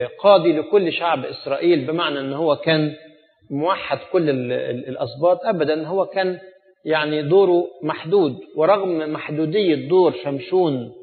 قاضي لكل شعب إسرائيل بمعنى أن هو كان موحد كل الأسباط أبدا هو كان يعني دوره محدود ورغم محدودية دور شمشون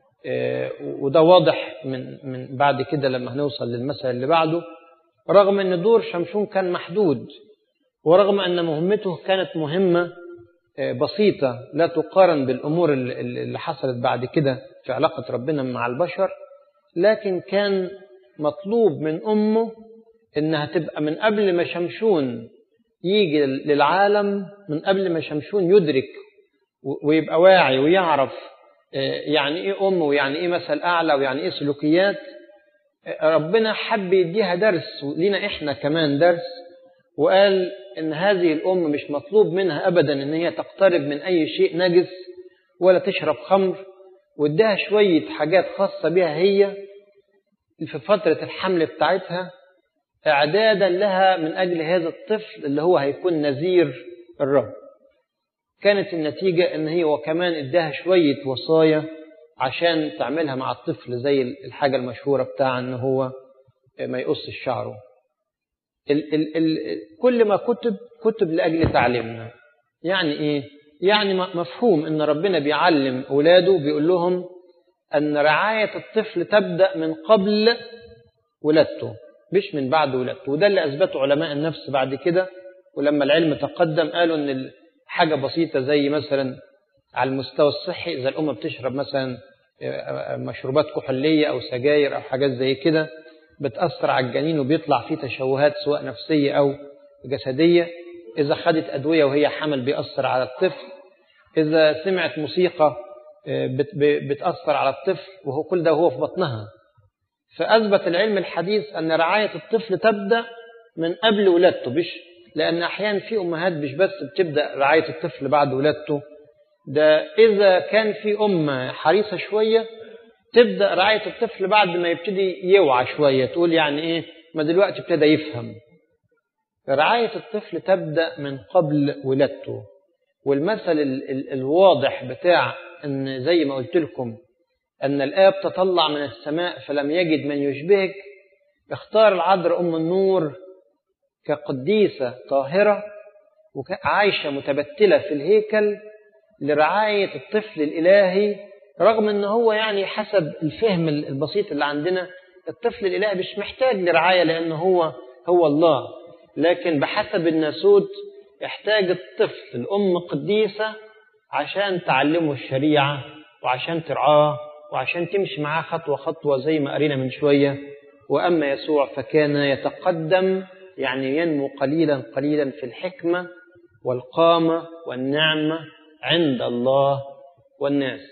وده واضح من من بعد كده لما هنوصل للمثل اللي بعده رغم ان دور شمشون كان محدود ورغم ان مهمته كانت مهمه بسيطه لا تقارن بالامور اللي حصلت بعد كده في علاقه ربنا مع البشر لكن كان مطلوب من امه انها تبقى من قبل ما شمشون يجي للعالم من قبل ما شمشون يدرك ويبقى واعي ويعرف يعني ايه ام ويعني ايه مثل اعلى ويعني ايه سلوكيات ربنا حب يديها درس ولينا احنا كمان درس وقال ان هذه الام مش مطلوب منها ابدا ان هي تقترب من اي شيء نجس ولا تشرب خمر واداها شويه حاجات خاصه بها هي في فتره الحمل بتاعتها اعدادا لها من اجل هذا الطفل اللي هو هيكون نذير الرب كانت النتيجة إن هي وكمان إداها شوية وصايا عشان تعملها مع الطفل زي الحاجة المشهورة بتاع إن هو ما يقصش شعره. ال ال ال كل ما كتب كتب لأجل تعليمنا. يعني إيه؟ يعني مفهوم إن ربنا بيعلم أولاده بيقول لهم أن رعاية الطفل تبدأ من قبل ولادته مش من بعد ولادته وده اللي أثبته علماء النفس بعد كده ولما العلم تقدم قالوا إن حاجة بسيطة زي مثلا على المستوى الصحي إذا الأم بتشرب مثلا مشروبات كحولية أو سجاير أو حاجات زي كده بتأثر على الجنين وبيطلع فيه تشوهات سواء نفسية أو جسدية إذا خدت أدوية وهي حمل بيأثر على الطفل إذا سمعت موسيقى بتأثر على الطفل وهو كل ده وهو في بطنها فأثبت العلم الحديث أن رعاية الطفل تبدأ من قبل ولادته مش لأن أحيانا في أمهات مش بس بتبدأ رعاية الطفل بعد ولادته ده إذا كان في أم حريصة شوية تبدأ رعاية الطفل بعد ما يبتدي يوعى شوية تقول يعني إيه ما دلوقتي ابتدى يفهم رعاية الطفل تبدأ من قبل ولادته والمثل ال ال الواضح بتاع أن زي ما قلت لكم أن الآب تطلع من السماء فلم يجد من يشبهك اختار العذراء أم النور كقديسة طاهرة وعايشة متبتلة في الهيكل لرعاية الطفل الإلهي رغم أن هو يعني حسب الفهم البسيط اللي عندنا الطفل الإلهي مش محتاج لرعاية لأنه هو هو الله لكن بحسب الناسوت يحتاج الطفل الأم قديسة عشان تعلمه الشريعة وعشان ترعاه وعشان تمشي معاه خطوة خطوة زي ما قرينا من شوية وأما يسوع فكان يتقدم يعني ينمو قليلا قليلا في الحكمة والقامة والنعمة عند الله والناس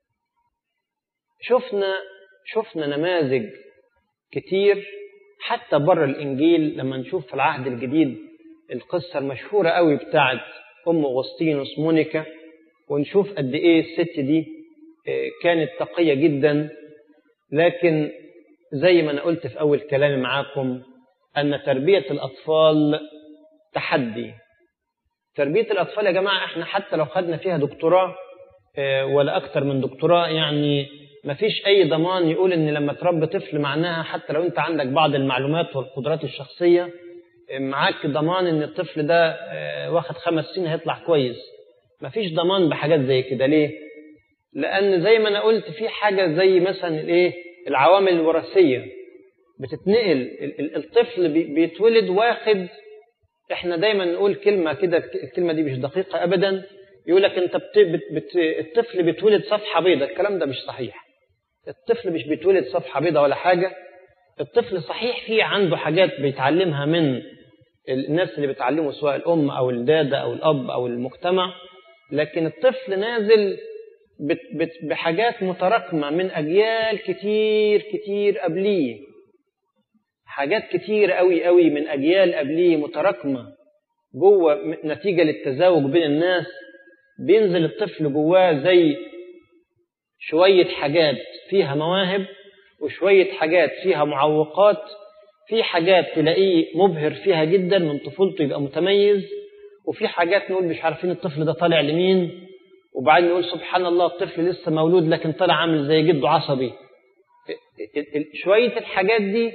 شفنا شفنا نماذج كتير حتى بره الإنجيل لما نشوف في العهد الجديد القصة المشهورة قوي بتاعت أم أغسطينوس مونيكا ونشوف قد إيه الست دي كانت تقية جدا لكن زي ما أنا قلت في أول كلامي معاكم أن تربية الأطفال تحدي تربية الأطفال يا جماعة إحنا حتى لو خدنا فيها دكتوراه ولا أكتر من دكتوراه يعني ما فيش أي ضمان يقول إن لما تربي طفل معناها حتى لو أنت عندك بعض المعلومات والقدرات الشخصية معاك ضمان إن الطفل ده واخد خمس سنين هيطلع كويس ما فيش ضمان بحاجات زي كده ليه؟ لأن زي ما أنا قلت في حاجة زي مثلا الإيه؟ العوامل الوراثية بتتنقل الطفل بيتولد واخد احنا دايما نقول كلمه كده الكلمه دي مش دقيقه ابدا يقول لك انت بت بت بت الطفل بيتولد صفحه بيضاء الكلام ده مش صحيح الطفل مش بيتولد صفحه بيضاء ولا حاجه الطفل صحيح فيه عنده حاجات بيتعلمها من الناس اللي بتعلمه سواء الام او الداده او الاب او المجتمع لكن الطفل نازل بت بت بحاجات متراكمه من اجيال كتير كتير قبليه حاجات كتير قوي قوي من أجيال قبليه متراكمة جوه نتيجة للتزاوج بين الناس بينزل الطفل جواه زي شوية حاجات فيها مواهب وشوية حاجات فيها معوقات في حاجات تلاقيه مبهر فيها جدا من طفولته يبقى متميز وفي حاجات نقول مش عارفين الطفل ده طالع لمين وبعدين نقول سبحان الله الطفل لسه مولود لكن طلع عامل زي جده عصبي شوية الحاجات دي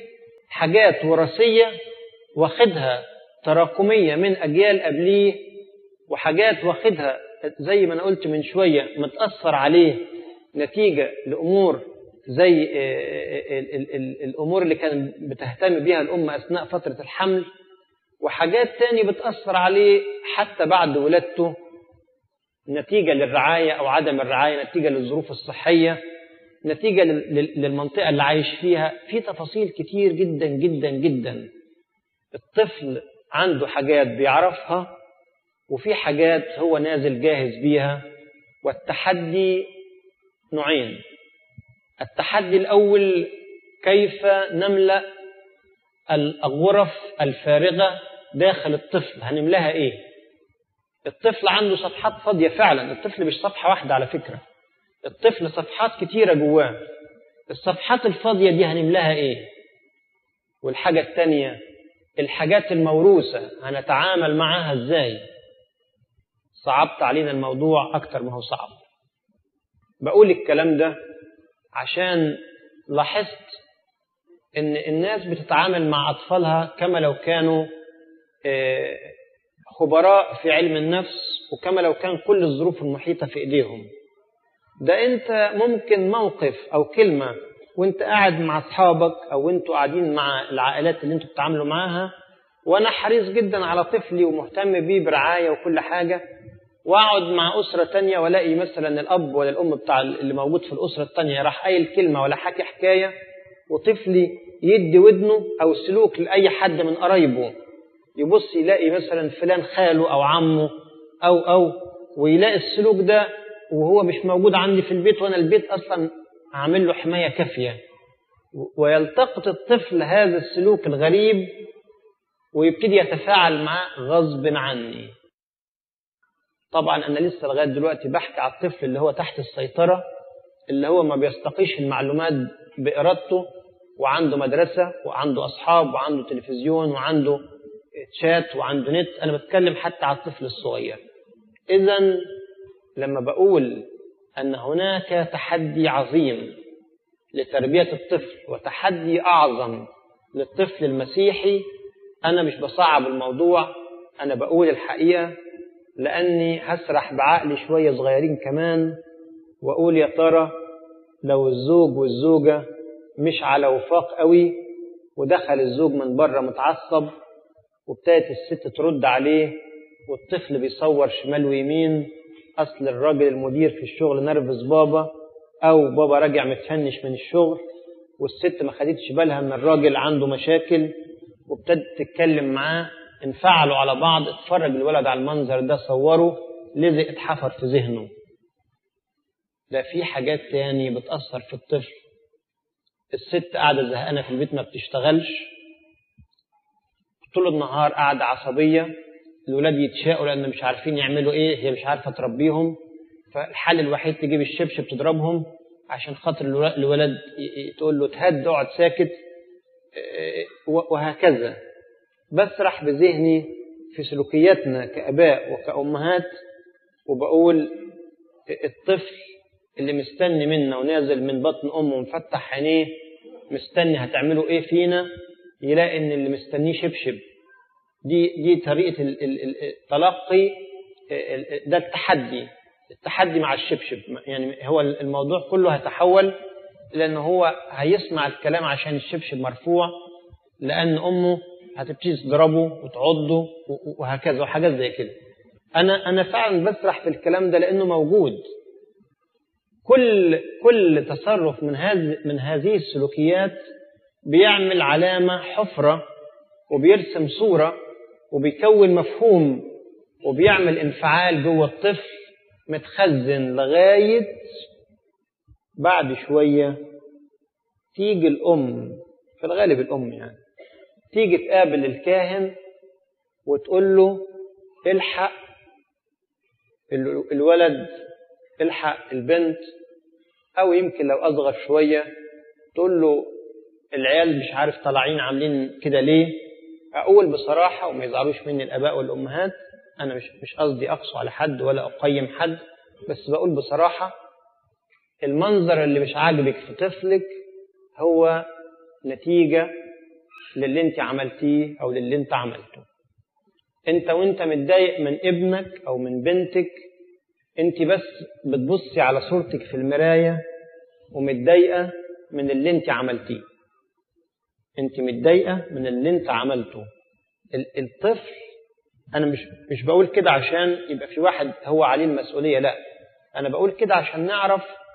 حاجات وراثية واخدها تراكمية من أجيال قبليه وحاجات واخدها زي ما أنا قلت من شوية متأثر عليه نتيجة لأمور زي الأمور اللي كان بتهتم بيها الأم أثناء فترة الحمل وحاجات تاني بتأثر عليه حتى بعد ولادته نتيجة للرعاية أو عدم الرعاية نتيجة للظروف الصحية نتيجة للمنطقة اللي عايش فيها في تفاصيل كتير جدا جدا جدا الطفل عنده حاجات بيعرفها وفي حاجات هو نازل جاهز بيها والتحدي نوعين التحدي الأول كيف نملأ الغرف الفارغة داخل الطفل هنملاها إيه الطفل عنده صفحات فاضية فعلا الطفل مش صفحة واحدة على فكرة الطفل صفحات كتيرة جواه الصفحات الفاضية دي هنملاها إيه والحاجة التانية الحاجات الموروثة هنتعامل معاها إزاي صعبت علينا الموضوع أكتر ما هو صعب بقول الكلام ده عشان لاحظت ان الناس بتتعامل مع اطفالها كما لو كانوا خبراء في علم النفس وكما لو كان كل الظروف المحيطه في ايديهم ده انت ممكن موقف او كلمه وانت قاعد مع اصحابك او انتوا قاعدين مع العائلات اللي انتوا بتتعاملوا معاها وانا حريص جدا على طفلي ومهتم بيه برعايه وكل حاجه واقعد مع اسره تانية والاقي مثلا الاب ولا الام بتاع اللي موجود في الاسره التانية راح قايل كلمه ولا حكي حكايه وطفلي يدي ودنه او سلوك لاي حد من قرايبه يبص يلاقي مثلا فلان خاله او عمه او او ويلاقي السلوك ده وهو مش موجود عندي في البيت وانا البيت اصلا عامل له حمايه كافيه ويلتقط الطفل هذا السلوك الغريب ويبتدي يتفاعل معاه غصب عني طبعا انا لسه لغايه دلوقتي بحكي على الطفل اللي هو تحت السيطره اللي هو ما بيستقيش المعلومات بارادته وعنده مدرسه وعنده اصحاب وعنده تلفزيون وعنده شات وعنده نت انا بتكلم حتى على الطفل الصغير اذا لما بقول ان هناك تحدي عظيم لتربيه الطفل وتحدي اعظم للطفل المسيحي انا مش بصعب الموضوع انا بقول الحقيقه لاني هسرح بعقلي شويه صغيرين كمان واقول يا ترى لو الزوج والزوجه مش على وفاق قوي ودخل الزوج من بره متعصب وابتدت الست ترد عليه والطفل بيصور شمال ويمين اصل الراجل المدير في الشغل نرفز بابا او بابا راجع متفنش من الشغل والست ما خدتش بالها ان الراجل عنده مشاكل وابتدت تتكلم معاه انفعلوا على بعض اتفرج الولد على المنظر ده صوره لزق اتحفر في ذهنه ده في حاجات تاني بتأثر في الطفل الست قاعدة زهقانة في البيت ما بتشتغلش طول النهار قاعدة عصبية الولاد يتشاقوا لأن مش عارفين يعملوا إيه هي مش عارفة تربيهم فالحل الوحيد تجيب الشبشب تضربهم عشان خاطر الولد تقول له تهد اقعد ساكت وهكذا بسرح بذهني في سلوكياتنا كآباء وكأمهات وبقول الطفل اللي مستني منا ونازل من بطن أمه ومفتح عينيه مستني هتعملوا إيه فينا يلاقي إن اللي مستنيه شبشب دي دي طريقة التلقي ده التحدي التحدي مع الشبشب يعني هو الموضوع كله هيتحول لأن هو هيسمع الكلام عشان الشبشب مرفوع لأن أمه هتبتدي تضربه وتعضه وهكذا وحاجات زي كده أنا أنا فعلا بسرح في الكلام ده لأنه موجود كل كل تصرف من هذه من هذه السلوكيات بيعمل علامة حفرة وبيرسم صورة وبيكون مفهوم وبيعمل انفعال جوه الطفل متخزن لغاية بعد شوية تيجي الأم في الغالب الأم يعني تيجي تقابل الكاهن وتقول له الحق الولد الحق البنت أو يمكن لو أصغر شوية تقول له العيال مش عارف طالعين عاملين كده ليه أقول بصراحة وما يزعلوش مني الآباء والأمهات أنا مش مش قصدي أقسو على حد ولا أقيم حد بس بقول بصراحة المنظر اللي مش عاجبك في طفلك هو نتيجة للي انت عملتيه او للي انت عملته انت وانت متضايق من ابنك او من بنتك انت بس بتبصي على صورتك في المرايه ومتضايقه من اللي انت عملتيه انت متضايقه من اللي انت عملته الطفل انا مش مش بقول كده عشان يبقى في واحد هو عليه المسؤوليه لا انا بقول كده عشان نعرف